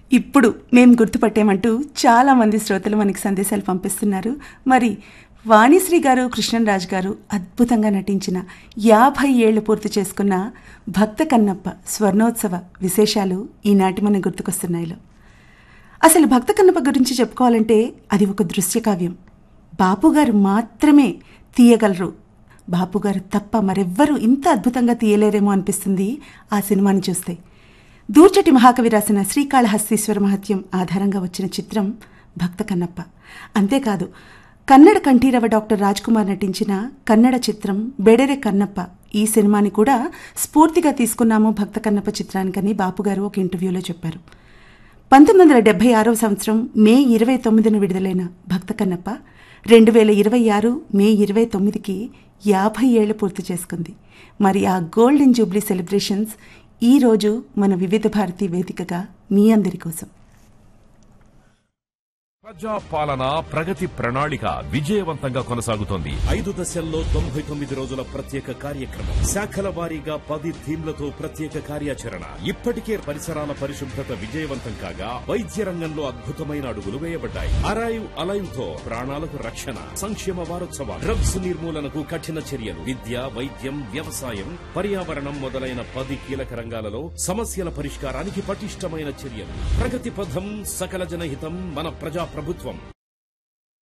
ఇప్పుడు మేము గుర్తుపట్టామంటూ చాలా మంది శ్రోతలు మనకి సందేశాలు పంపిస్తున్నారు మరి వాణిశ్రీ గారు కృష్ణరాజ్ గారు అద్భుతంగా నటించిన యాభై ఏళ్లు పూర్తి చేసుకున్న భక్త కన్నప్ప స్వర్ణోత్సవ విశేషాలు ఈనాటి మన గుర్తుకొస్తున్నాయిలో అసలు భక్త కన్నప్ప గురించి చెప్పుకోవాలంటే అది ఒక దృశ్య కావ్యం బాపుగారు మాత్రమే తీయగలరు బాపుగారు తప్ప మరెవ్వరూ ఇంత అద్భుతంగా తీయలేరేమో అనిపిస్తుంది ఆ సినిమాని చూస్తే దూర్చటి మహాకవి రాసిన శ్రీకాళహస్తీశ్వర మహత్యం ఆధారంగా వచ్చిన చిత్రం భక్త కన్నప్ప అంతేకాదు కన్నడ కంఠీరవ డాక్టర్ రాజ్ కుమార్ నటించిన కన్నడ చిత్రం బెడెరె కన్నప్ప ఈ సినిమాని కూడా స్ఫూర్తిగా తీసుకున్నాము భక్త కన్నప్ప చిత్రానికని బాపుగారు ఒక ఇంటర్వ్యూలో చెప్పారు పంతొమ్మిది వందల డెబ్బై ఆరవ సంవత్సరం మే ఇరవై తొమ్మిదిన విడుదలైన భక్త కన్నప్ప రెండు వేల ఇరవై ఆరు మే ఇరవై తొమ్మిదికి యాభై ఏళ్లు పూర్తి చేసుకుంది మరి ఆ గోల్డెన్ జూబ్లీ సెలబ్రేషన్స్ ఈ రోజు మన వివిధ భారతి వేదికగా మీ అందరి కోసం ప్రజా పాలన ప్రగతి ప్రణాళిక విజయవంతంగా కొనసాగుతోంది ఐదు దశల్లో తొంభై తొమ్మిది రోజుల ప్రత్యేక కార్యక్రమం శాఖల వారీగా పది థీమ్లతో ప్రత్యేక కార్యాచరణ ఇప్పటికే పరిసరాల పరిశుభ్రత విజయవంతం కాగా వైద్య రంగంలో అద్భుతమైన అడుగులు వేయబడ్డాయి అరైవ్ అలైవ్ తో ప్రాణాలకు రక్షణ సంక్షేమ వారోత్సవాలు డ్రగ్స్ నిర్మూలనకు కఠిన చర్యలు విద్య వైద్యం వ్యవసాయం పర్యావరణం మొదలైన పది కీలక రంగాలలో సమస్యల పరిష్కారానికి పటిష్టమైన చర్యలు ప్రగతి పథం సకల జనహితం మన ప్రజా ప్రభుత్వం